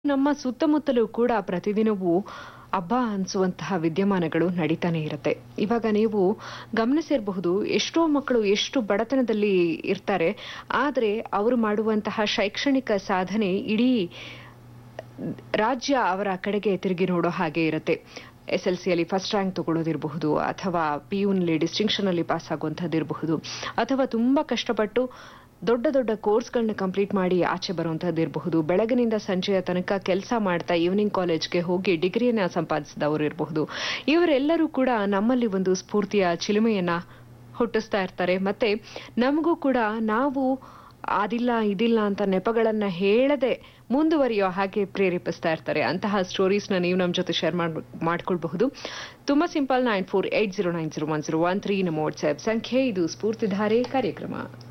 ನಮ್ಮ ಸುತ್ತಮುತ್ತಲೂ ಕೂಡ ಪ್ರತಿದಿನವೂ ಹಬ್ಬ ಅನ್ಸುವಂತಹ ವಿದ್ಯಮಾನಗಳು ನಡೀತಾನೆ ಇರುತ್ತೆ ಇವಾಗ ನೀವು ಗಮನಿಸಿರಬಹುದು ಎಷ್ಟೋ ಮಕ್ಕಳು ಎಷ್ಟು ಬಡತನದಲ್ಲಿ ಇರ್ತಾರೆ ಆದರೆ ಅವರು ಮಾಡುವಂತಹ ಶೈಕ್ಷಣಿಕ ಸಾಧನೆ ಇಡೀ ರಾಜ್ಯ ಅವರ ಕಡೆಗೆ ತಿರುಗಿ ನೋಡೋ ಹಾಗೆ ಇರುತ್ತೆ ಎಸ್ ಎಲ್ ಸಿಯಲ್ಲಿ ಫಸ್ಟ್ ರ್ಯಾಂಕ್ ತಗೊಳ್ಳೋದಿರಬಹುದು ಅಥವಾ ಪಿ ಯುನಲ್ಲಿ ಡಿಸ್ಟಿಂಕ್ಷನ್ ಅಲ್ಲಿ ಪಾಸ್ ಆಗುವಂಥದ್ದಿರಬಹುದು ಅಥವಾ ತುಂಬಾ ಕಷ್ಟಪಟ್ಟು ದೊಡ್ಡ ದೊಡ್ಡ ಕೋರ್ಸ್ಗಳನ್ನ ಕಂಪ್ಲೀಟ್ ಮಾಡಿ ಆಚೆ ಬರುವಂತಹದ್ದಿರಬಹುದು ಬೆಳಗಿನಿಂದ ಸಂಜೆಯ ತನಕ ಕೆಲಸ ಮಾಡ್ತಾ ಈವ್ನಿಂಗ್ ಕಾಲೇಜ್ಗೆ ಹೋಗಿ ಡಿಗ್ರಿಯನ್ನ ಸಂಪಾದಿಸಿದವರು ಇರಬಹುದು ಇವರೆಲ್ಲರೂ ಕೂಡ ನಮ್ಮಲ್ಲಿ ಒಂದು ಸ್ಫೂರ್ತಿಯ ಚಿಲುಮೆಯನ್ನ ಹುಟ್ಟಿಸ್ತಾ ಇರ್ತಾರೆ ಮತ್ತೆ ನಮಗೂ ಕೂಡ ನಾವು ಅದಿಲ್ಲ ಇದಿಲ್ಲ ಅಂತ ನೆಪಗಳನ್ನ ಹೇಳದೆ ಮುಂದುವರಿಯೋ ಹಾಗೆ ಪ್ರೇರೇಪಿಸ್ತಾ ಇರ್ತಾರೆ ಅಂತಹ ಸ್ಟೋರೀಸ್ನ ನೀವು ನಮ್ಮ ಜೊತೆ ಶೇರ್ ಮಾಡ್ಕೊಳ್ಬಹುದು ತುಂಬಾ simple nine four eight zero nine zero one zero one three ನಮ್ಮ ವಾಟ್ಸ್ಆಪ್ ಸಂಖ್ಯೆ ಇದು ಸ್ಫೂರ್ತಿಧಾರೆ ಕಾರ್ಯಕ್ರಮ